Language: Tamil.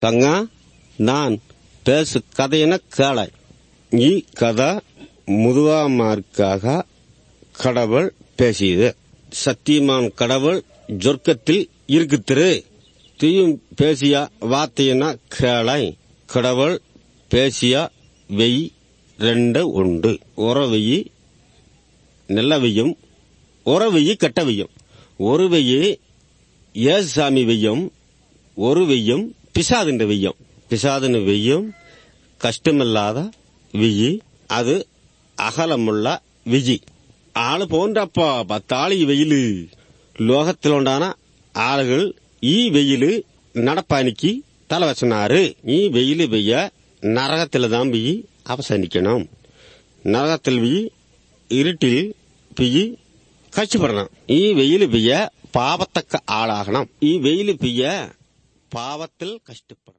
தங்க நான் பேசு கதையின கேளை ಈ கதை முதுவாமாருக்காக கடவுள் பேசியது சத்தியமான் கடவுள் சொர்க்கத்தில் இருக்குத்திரு தீயும் பேசிய வார்த்தையின கேளை கடவுள் பேசிய வெய் ரெண்டு உண்டு உறவெயி நல்லவையும் உறவெயி கெட்டவையும் ஒரு வெய்யி ஏசுசாமி வெய்யும் ஒரு வெய்யும் பிசாதின்ற வெய்யும் பிசாதின வெய்யும் കഷ്ടമില്ലാத വിജി അത് അകലമുള്ള വിജി ആള് പോണ്ടപ്പ പത്താള് ഈ വെയില് ലോകത്തിലുണ്ടാன ആളുകൾ ഈ വെയില് നടപ്പാനിക്ക് തലവച്ചനാറ് ഈ വെയില് പെയ്യ നരകത്തിൽ താൻ പെയ്യ് അവസാനിക്കണം നരകത്തിൽ പെയ്യ് ഇരുട്ടിൽ പെയ്യ് കഷ്ടപ്പെടണം ഈ വെയില് പെയ്യ പാപത്തക്ക ആളാകണം ഈ വെയില് പെയ്യ പാപത്തിൽ കഷ്ടപ്പെടണം